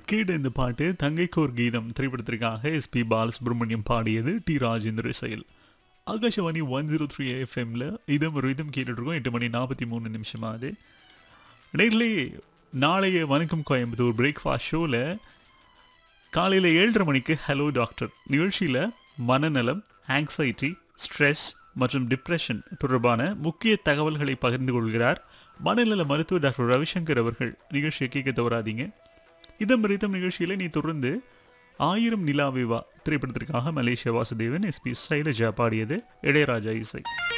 கேட்ட இந்த பாட்டு தங்கைக்கோர் கீதம் திரைப்படத்திற்காக எஸ்பி பாலசுப்ரமணியம் பாடியது டி ராஜேந்திர செயல் ஆகாஷவாணி ஒன் ஜீரோ த்ரீ எஃப்எம்ல இதம் ஒரு இதம் கேட்டுட்ருக்கோம் எட்டு மணி நாற்பத்தி மூணு நிமிஷமாகுது நேரிலே நாளைய வணக்கம் கோயம்புத்தூர் பிரேக்ஃபாஸ்ட் ஷோவில் காலையில் ஏழரை மணிக்கு ஹலோ டாக்டர் நிகழ்ச்சியில் மனநலம் ஆங்ஸைட்டி ஸ்ட்ரெஸ் மற்றும் டிப்ரெஷன் தொடர்பான முக்கிய தகவல்களை பகிர்ந்து கொள்கிறார் மனநல மருத்துவர் டாக்டர் ரவிசங்கர் அவர்கள் நிகழ்ச்சியை கேட்க தவறாதீங்க இதம் ரிதம் நிகழ்ச்சியில் நீ தொடர்ந்து ஆயிரம் நிலாவிவா திரைப்படத்திற்காக மலேசியா வாசுதேவன் எஸ்பி சைலஜா பாடியது இளையராஜா இசை